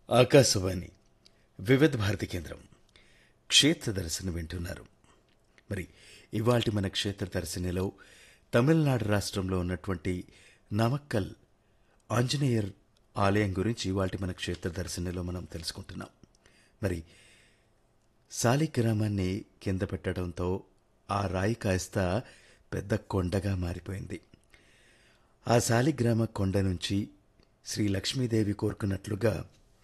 ఆకాశవాణి వివిధ భారతి కేంద్రం క్షేత్ర దర్శనం వింటున్నారు మరి ఇవాల్టి మన క్షేత్ర దర్శనిలో తమిళనాడు రాష్ట్రంలో ఉన్నటువంటి నమక్కల్ ఆంజనేయర్ ఆలయం గురించి ఇవాల్టి మన క్షేత్ర దర్శనిలో మనం తెలుసుకుంటున్నాం మరి సాలిగ్రామాన్ని కింద పెట్టడంతో ఆ రాయి కాస్త పెద్ద కొండగా మారిపోయింది ఆ సాలిగ్రామ కొండ నుంచి శ్రీ లక్ష్మీదేవి కోరుకున్నట్లుగా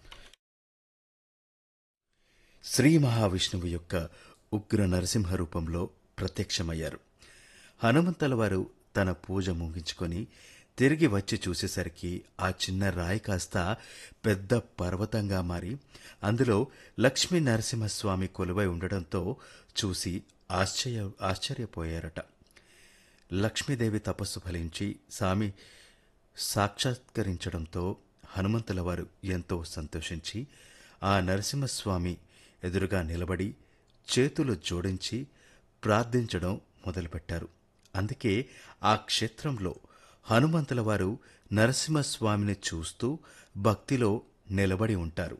శ్రీ మహావిష్ణువు యొక్క ఉగ్ర నరసింహ రూపంలో ప్రత్యక్షమయ్యారు హనుమంతల వారు తన పూజ ముగించుకొని తిరిగి వచ్చి చూసేసరికి ఆ చిన్న రాయి కాస్త పెద్ద పర్వతంగా మారి అందులో లక్ష్మీ నరసింహస్వామి కొలువై ఉండడంతో చూసి ఆశ్చర్య ఆశ్చర్యపోయారట లక్ష్మీదేవి తపస్సు ఫలించి స్వామి సాక్షాత్కరించడంతో హనుమంతుల వారు ఎంతో సంతోషించి ఆ నరసింహస్వామి ఎదురుగా నిలబడి చేతులు జోడించి ప్రార్థించడం మొదలుపెట్టారు అందుకే ఆ క్షేత్రంలో హనుమంతుల వారు నరసింహస్వామిని చూస్తూ భక్తిలో నిలబడి ఉంటారు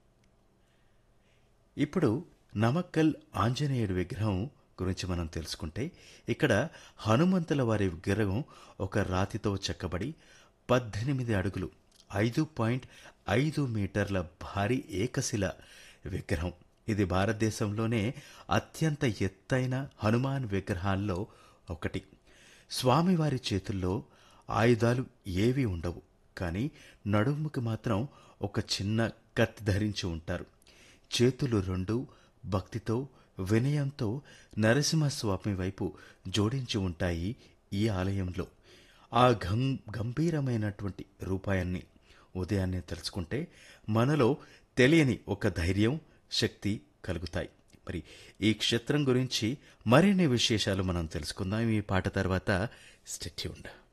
ఇప్పుడు నమక్కల్ ఆంజనేయుడి విగ్రహం గురించి మనం తెలుసుకుంటే ఇక్కడ హనుమంతుల వారి విగ్రహం ఒక రాతితో చెక్కబడి పద్దెనిమిది అడుగులు ఐదు పాయింట్ ఐదు మీటర్ల భారీ ఏకశిల విగ్రహం ఇది భారతదేశంలోనే అత్యంత ఎత్తైన హనుమాన్ విగ్రహాల్లో ఒకటి స్వామివారి చేతుల్లో ఆయుధాలు ఏవీ ఉండవు కానీ నడుముకి మాత్రం ఒక చిన్న కత్తి ధరించి ఉంటారు చేతులు రెండు భక్తితో వినయంతో నరసింహస్వామి వైపు జోడించి ఉంటాయి ఈ ఆలయంలో ఆ గం గంభీరమైనటువంటి రూపాయాన్ని ఉదయాన్నే తెలుసుకుంటే మనలో తెలియని ఒక ధైర్యం శక్తి కలుగుతాయి మరి ఈ క్షేత్రం గురించి మరిన్ని విశేషాలు మనం తెలుసుకుందాం ఈ పాట తర్వాత స్టెట్యూండ్